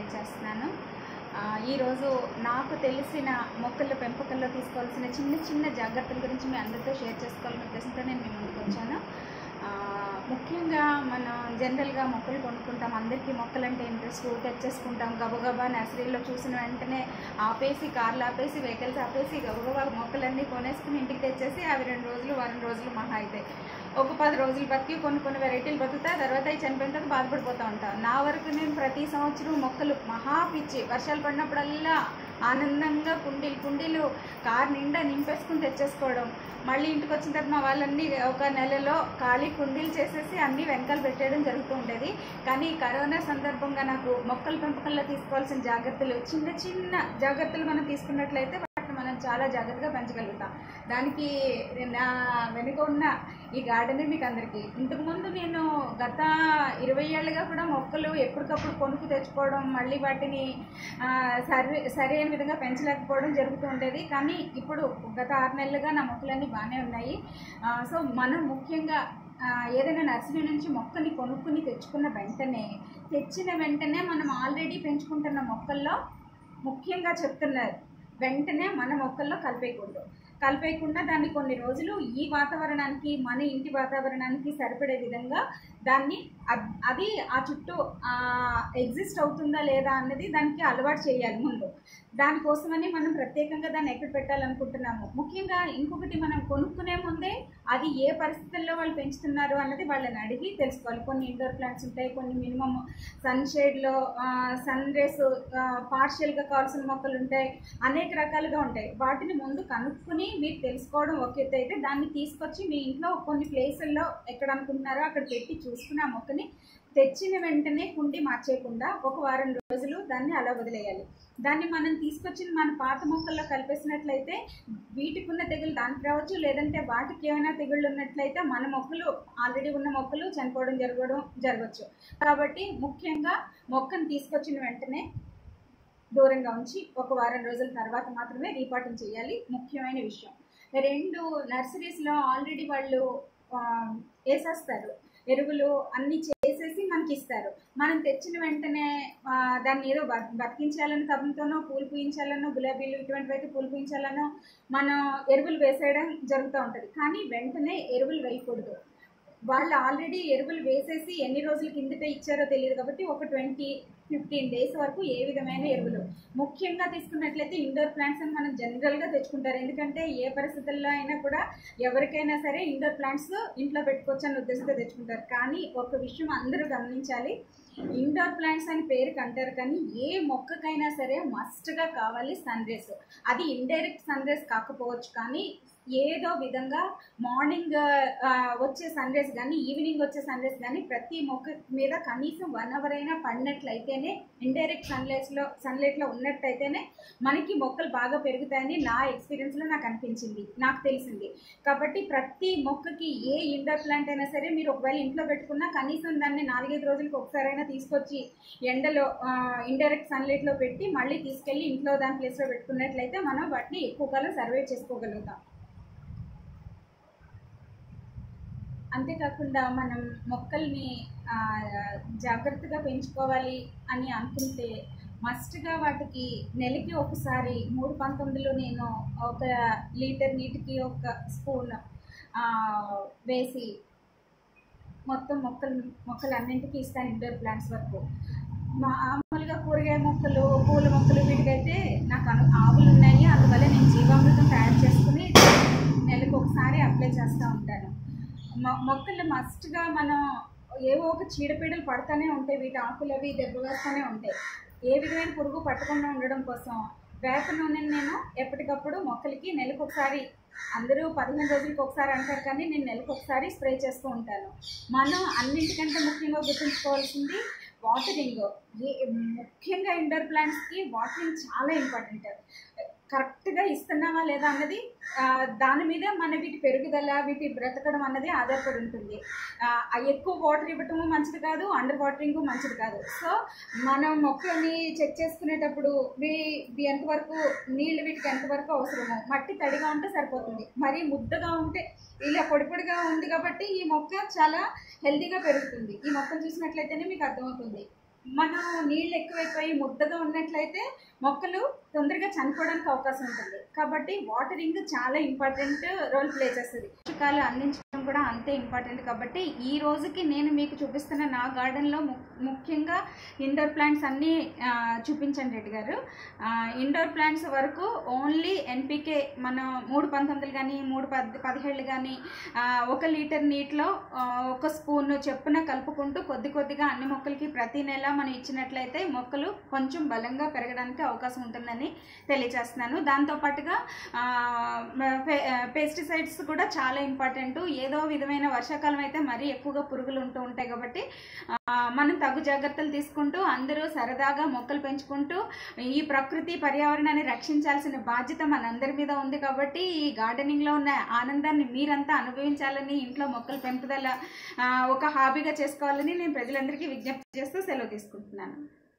తెలియజేస్తున్నాను ఆ, ఈరోజు నాకు తెలిసిన మొక్కల పెంపకంలో తీసుకోవాల్సిన చిన్న చిన్న జాగ్రత్తల గురించి మీ అందరితో షేర్ చేసుకోవాలనే ఉద్దేశంతో నేను మీ ముందుకు వచ్చాను ఆ, ముఖ్యంగా మనం జనరల్గా మొక్కలు కొనుక్కుంటాం అందరికీ మొక్కలు అంటే ఇంట్రెస్ట్ తెచ్చేసుకుంటాం గబగబా నర్సరీలో చూసిన వెంటనే ఆపేసి కార్లు ఆపేసి వెహికల్స్ ఆపేసి గబగబా మొక్కలన్నీ కొనేసుకుని ఇంటికి తెచ్చేసి అవి రెండు రోజులు వారం రోజులు మహా అయితే ఒక పది రోజులు బతికి కొన్ని కొన్ని వెరైటీలు బతుకుతాయి తర్వాత అవి చనిపోయిన తర్వాత బాధపడిపోతూ ఉంటాను నా వరకు నేను ప్రతి సంవత్సరం మొక్కలు మహా పిచ్చి వర్షాలు పడినప్పుడల్లా ఆనందంగా కుండీలు కుండీలు కార్ నిండా నింపేసుకుని తెచ్చేసుకోవడం మళ్ళీ ఇంటికి వచ్చిన తర్వాత మా వాళ్ళన్నీ ఒక నెలలో ఖాళీ కుండీలు చేసేసి అన్నీ వెనకాల పెట్టేయడం జరుగుతూ ఉండేది కానీ ఈ కరోనా సందర్భంగా నాకు మొక్కల పెంపకంలో తీసుకోవాల్సిన జాగ్రత్తలు చిన్న చిన్న జాగ్రత్తలు మనం తీసుకున్నట్లయితే వాటిని మనం చాలా జాగ్రత్తగా పెంచగలుగుతాం దానికి నా వెనుక ఉన్న ఈ గార్డెన్ మీకు అందరికీ ఇంతకుముందు నేను గత ఇరవై ఏళ్ళుగా కూడా మొక్కలు ఎప్పటికప్పుడు కొనుక్కు తెచ్చుకోవడం మళ్ళీ వాటిని ఆ, సరి సరైన విధంగా పెంచలేకపోవడం జరుగుతూ ఉండేది కానీ ఇప్పుడు గత ఆరు నెలలుగా నా మొక్కలన్నీ బాగానే ఉన్నాయి ఆ, సో మనం ముఖ్యంగా ఆ, ఏదైనా నర్సరీ నుంచి మొక్కని కొనుక్కుని తెచ్చుకున్న వెంటనే తెచ్చిన వెంటనే మనం ఆల్రెడీ పెంచుకుంటున్న మొక్కల్లో ముఖ్యంగా చెప్తున్నారు వెంటనే మన మొక్కల్లో కలిపేయకూడదు కలిపేయకుండా దాన్ని కొన్ని రోజులు ఈ వాతావరణానికి మన ఇంటి వాతావరణానికి సరిపడే విధంగా దాన్ని అద్- అది ఆ చుట్టూ ఎగ్జిస్ట్ అవుతుందా లేదా అన్నది దానికి అలవాటు చేయాలి ముందు దానికోసమని మనం ప్రత్యేకంగా దాన్ని ఎక్కడ పెట్టాలనుకుంటున్నాము ముఖ్యంగా ఇంకొకటి మనం కొనుక్కునే ముందే అది ఏ పరిస్థితుల్లో వాళ్ళు పెంచుతున్నారు అన్నది వాళ్ళని అడిగి తెలుసుకోవాలి కొన్ని ఇండోర్ ప్లాంట్స్ ఉంటాయి కొన్ని మినిమం సన్ షేడ్లో సన్ రేస్ పార్షియల్గా కావాల్సిన మొక్కలు ఉంటాయి అనేక రకాలుగా ఉంటాయి వాటిని ముందు కనుక్కొని మీరు తెలుసుకోవడం ఒక ఎత్తు అయితే దాన్ని తీసుకొచ్చి మీ ఇంట్లో కొన్ని ప్లేసుల్లో ఎక్కడ అనుకుంటున్నారో అక్కడ పెట్టి చూసుకుని ఆ మొక్కని తెచ్చిన వెంటనే కుండి మార్చేయకుండా ఒక వారం రోజులు దాన్ని అలా వదిలేయాలి దాన్ని మనం తీసుకొచ్చిన మన పాత మొక్కల్లో కలిపేసినట్లయితే వీటికి ఉన్న తెగులు దానికి రావచ్చు లేదంటే వాటికి ఏమైనా తెగుళ్ళు ఉన్నట్లయితే మన మొక్కలు ఆల్రెడీ ఉన్న మొక్కలు చనిపోవడం జరగడం జరగచ్చు కాబట్టి ముఖ్యంగా మొక్కను తీసుకొచ్చిన వెంటనే దూరంగా ఉంచి ఒక వారం రోజుల తర్వాత మాత్రమే రీపాటింగ్ చేయాలి ముఖ్యమైన విషయం రెండు నర్సరీస్లో ఆల్రెడీ వాళ్ళు ఆ, వేసేస్తారు ఎరువులు అన్నీ చేసేసి మనకి ఇస్తారు మనం తెచ్చిన వెంటనే ఆ, దాన్ని ఏదో బ- బతికించాలని తపంతోనో పూలు పూయించాలనో గులాబీలు ఇటువంటివి అయితే పూలు పూయించాలనో మనం ఎరువులు వేసేయడం జరుగుతూ ఉంటుంది కానీ వెంటనే ఎరువులు వేయకూడదు వాళ్ళు ఆల్రెడీ ఎరువులు వేసేసి ఎన్ని రోజుల కిందట ఇచ్చారో తెలియదు కాబట్టి ఒక ట్వంటీ ఫిఫ్టీన్ డేస్ వరకు ఏ విధమైన ఎరువులు ముఖ్యంగా తీసుకున్నట్లయితే ఇండోర్ ప్లాంట్స్ అని మనం జనరల్గా తెచ్చుకుంటారు ఎందుకంటే ఏ పరిస్థితుల్లో అయినా కూడా ఎవరికైనా సరే ఇండోర్ ప్లాంట్స్ ఇంట్లో పెట్టుకోవచ్చు అనే ఉద్దేశంతో తెచ్చుకుంటారు కానీ ఒక విషయం అందరూ గమనించాలి ఇండోర్ ప్లాంట్స్ అని పేరుకి అంటారు కానీ ఏ మొక్కకైనా సరే మస్ట్గా కావాలి సన్ రేస్ అది ఇండైరెక్ట్ సన్ రేస్ కాకపోవచ్చు కానీ ఏదో విధంగా మార్నింగ్ ఆ, వచ్చే సన్ రైజ్ కానీ ఈవినింగ్ వచ్చే సన్ రైజ్ కానీ ప్రతి మొక్క మీద కనీసం వన్ అవర్ అయినా పడినట్లయితేనే ఇండైరెక్ట్ సన్లైట్స్లో సన్లైట్లో ఉన్నట్టయితేనే మనకి మొక్కలు బాగా పెరుగుతాయని నా ఎక్స్పీరియన్స్లో నాకు అనిపించింది నాకు తెలిసింది కాబట్టి ప్రతి మొక్కకి ఏ ఇండోర్ ప్లాంట్ అయినా సరే మీరు ఒకవేళ ఇంట్లో పెట్టుకున్నా కనీసం దాన్ని నాలుగైదు రోజులకు ఒకసారైనా తీసుకొచ్చి ఎండలో ఇండైరెక్ట్ సన్లైట్లో పెట్టి మళ్ళీ తీసుకెళ్ళి ఇంట్లో దాని ప్లేస్లో పెట్టుకున్నట్లయితే మనం వాటిని ఎక్కువ కాలం సర్వే చేసుకోగలుగుతాం అంతేకాకుండా మనం మొక్కల్ని ఆ, జాగ్రత్తగా పెంచుకోవాలి అని అనుకుంటే మస్ట్గా వాటికి నెలకి ఒకసారి మూడు పంతొమ్మిదిలో నేను ఒక లీటర్ నీటికి ఒక స్పూన్ ఆ, వేసి మొత్తం మొక్కలు మొక్కలన్నింటికి ఇస్తాను ఇండోర్ ప్లాంట్స్ వరకు మామూలుగా కూరగాయ మొక్కలు పూల మొక్కలు వీటికైతే నాకు అను ఆవులు ఉన్నాయి అందువల్ల నేను జీవామృతం తయారు చేసుకుని నెలకు ఒకసారి అప్లై చేస్తూ ఉంటాను మొ- మొక్కలు మస్ట్గా మనం ఏవో ఒక చీడపీడలు పడుతూనే ఉంటాయి వీటి ఆకులు అవి దెబ్బ వేస్తూనే ఉంటాయి ఏ విధమైన పురుగు పట్టకుండా ఉండడం కోసం వేప నూనెని నేను ఎప్పటికప్పుడు మొక్కలకి నెలకు ఒకసారి అందరూ పదిహేను రోజులకు ఒకసారి అంటారు కానీ నేను నెలకు ఒకసారి స్ప్రే చేస్తూ ఉంటాను మనం అన్నింటికంటే ముఖ్యంగా గుర్తుంచుకోవాల్సింది వాటరింగ్ ఏ ముఖ్యంగా ఇండోర్ ప్లాంట్స్కి వాటరింగ్ చాలా ఇంపార్టెంట్ కరెక్ట్గా ఇస్తున్నావా లేదా అన్నది ఆ, దాని మీద మన వీటి పెరుగుదల వీటి బ్రతకడం అన్నది ఆధారపడి ఉంటుంది ఆ, ఆ ఎక్కువ వాటర్ ఇవ్వటము మంచిది కాదు అండర్ వాటరింగ్ మంచిది కాదు సో మనం మొక్కల్ని చెక్ చేసుకునేటప్పుడు వీ వీ ఎంతవరకు నీళ్ళు వీటికి ఎంతవరకు అవసరమో మట్టి తడిగా ఉంటే సరిపోతుంది మరి ముద్దగా ఉంటే ఇలా పొడి పొడిగా ఉంది కాబట్టి ఈ మొక్క చాలా హెల్తీగా పెరుగుతుంది ఈ మొక్కను చూసినట్లయితేనే మీకు అర్థమవుతుంది మనం నీళ్ళు ఎక్కువైపోయి ముద్దగా ఉన్నట్లయితే మొక్కలు తొందరగా చనిపోవడానికి అవకాశం ఉంటుంది కాబట్టి వాటరింగ్ చాలా ఇంపార్టెంట్ రోల్ ప్లే చేస్తుంది పోషకాలు అందించడం కూడా అంతే ఇంపార్టెంట్ కాబట్టి ఈ రోజుకి నేను మీకు చూపిస్తున్న నా గార్డెన్లో ముఖ్యంగా ఇండోర్ ప్లాంట్స్ అన్నీ ఆ, చూపించండి రెడ్డి గారు ఆ, ఇండోర్ ప్లాంట్స్ వరకు ఓన్లీ ఎన్పికే మనం మూడు పంతొమ్మిదిలు కానీ మూడు పద్ పదిహేళ్ళు కానీ ఒక లీటర్ నీటిలో ఆ, ఒక స్పూన్ చెప్పున కలుపుకుంటూ కొద్ది కొద్దిగా అన్ని మొక్కలకి ప్రతి నెల మనం ఇచ్చినట్లయితే మొక్కలు కొంచెం బలంగా పెరగడానికి అవకాశం ఉంటుందని తెలియజేస్తున్నాను దాంతోపాటుగా పెస్టిసైడ్స్ కూడా చాలా ఇంపార్టెంట్ ఏదో విధమైన వర్షాకాలం అయితే మరీ ఎక్కువగా పురుగులు ఉంటూ ఉంటాయి కాబట్టి ఆ, మనం తగు జాగ్రత్తలు తీసుకుంటూ అందరూ సరదాగా మొక్కలు పెంచుకుంటూ ఈ ప్రకృతి పర్యావరణాన్ని రక్షించాల్సిన బాధ్యత మనందరి మీద ఉంది కాబట్టి ఈ గార్డెనింగ్లో ఉన్న ఆనందాన్ని మీరంతా అనుభవించాలని ఇంట్లో మొక్కల పెంపుదల ఆ, ఒక హాబీగా చేసుకోవాలని నేను ప్రజలందరికీ విజ్ఞప్తి చేస్తూ సెలవు తీసుకుంటున్నాను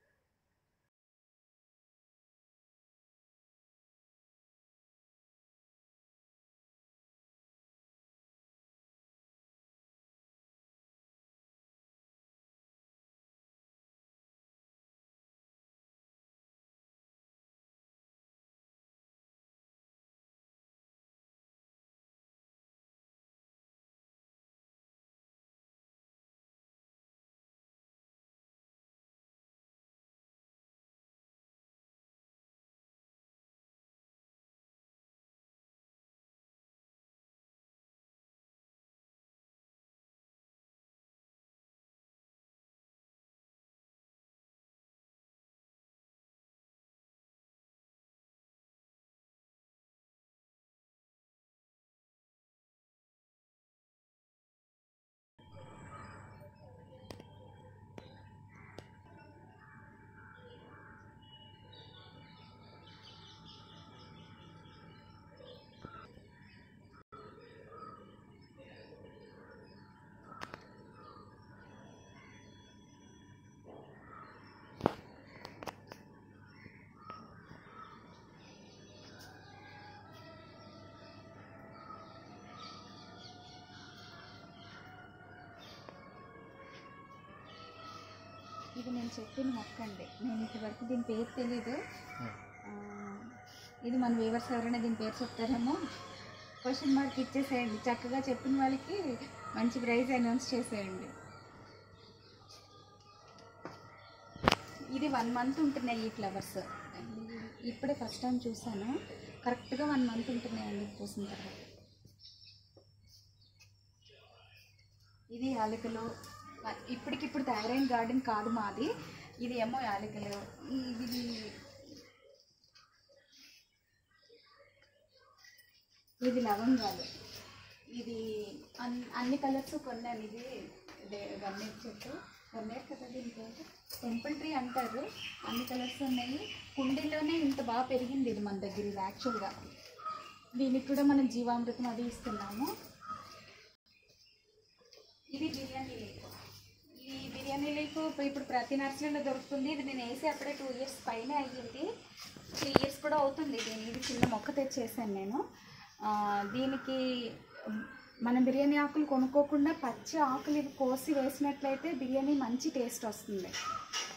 ఇది నేను చెప్పిన మొక్క అండి నేను ఇంతవరకు దీని పేరు తెలీదు ఆ, ఇది మన వ్యూవర్స్ ఎవరైనా దీని పేరు చెప్తారేమో క్వశ్చన్ మార్క్ ఇచ్చేసేయండి చక్కగా చెప్పిన వాళ్ళకి మంచి ప్రైజ్ అనౌన్స్ చేసేయండి ఇది వన్ మంత్ ఉంటున్నాయి ఈ ఫ్లవర్స్ ఇప్పుడే ఫస్ట్ టైం చూసాను కరెక్ట్గా వన్ మంత్ ఉంటున్నాయండి పూసిన తర్వాత ఇది యాలకులు ఇప్పటికిప్పుడు తయారైన గార్డెన్ కాదు మాది ఇది ఏమో యాలకులు ఇది ఇది లవంగాలు ఇది అన్ అన్ని కలర్స్ కొన్నాను ఇది దే- గన్నేరు చెట్టు గన్నేరు కదా దీని పేరు టెంపుల్ ట్రీ అంటారు అన్ని కలర్స్ ఉన్నాయి కుండీలోనే ఇంత బాగా పెరిగింది ఇది మన దగ్గర ఇది యాక్చువల్గా దీనికి కూడా మనం జీవామృతం అది ఇస్తున్నాము ఇది బిర్యానీ లీఫ్ ఈ బిర్యానీ లీఫ్ ఇప్పుడు ప్రతి నర్సరీలో దొరుకుతుంది ఇది నేను వేసి అప్పుడే టూ ఇయర్స్ పైన అయ్యింది త్రీ ఇయర్స్ కూడా అవుతుంది దీని ఇది చిన్న మొక్క తెచ్చేసాను నేను ఆ, దీనికి మనం బిర్యానీ ఆకులు కొనుక్కోకుండా పచ్చి ఆకులు ఇవి కోసి వేసినట్లయితే బిర్యానీ మంచి టేస్ట్ వస్తుంది